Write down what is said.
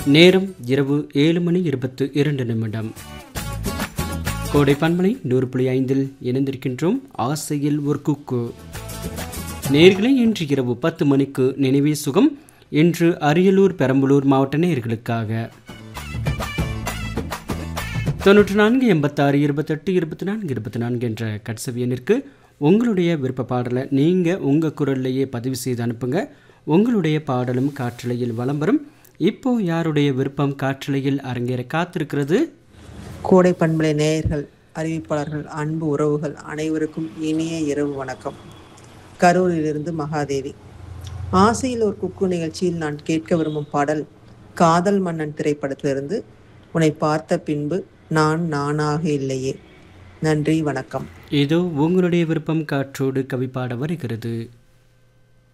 நேரம் இரவு ஏழு மணி இருபத்து இரண்டு நிமிடம் கோடை பண்பலை நூறு புள்ளி ஐந்தில் இணைந்திருக்கின்றோம் ஆசையில் ஒரு குக்கு நேர்களை இன்று இரவு பத்து மணிக்கு நினைவே சுகம் இன்று அரியலூர் பெரம்பலூர் மாவட்ட நேர்களுக்காக தொண்ணூற்று நான்கு எண்பத்தாறு இருபத்தெட்டு இருபத்தி நான்கு இருபத்தி நான்கு என்ற கட்சவி எண்ணிற்கு உங்களுடைய விருப்ப பாடலை நீங்கள் உங்கள் குரல்லையே பதிவு செய்து அனுப்புங்க உங்களுடைய பாடலும் காற்றலையில் வலம் வரும் இப்போ யாருடைய விருப்பம் காற்றலையில் அரங்கேற காத்திருக்கிறது கோடை பண்பலை நேயர்கள் அறிவிப்பாளர்கள் அன்பு உறவுகள் அனைவருக்கும் இனிய இரவு வணக்கம் கரூரிலிருந்து மகாதேவி ஆசையில் ஒரு குக்கு நிகழ்ச்சியில் நான் கேட்க விரும்பும் பாடல் காதல் மன்னன் திரைப்படத்திலிருந்து உன்னை பார்த்த பின்பு நான் நானாக இல்லையே நன்றி வணக்கம் இதோ உங்களுடைய விருப்பம் காற்றோடு கவி பாட வருகிறது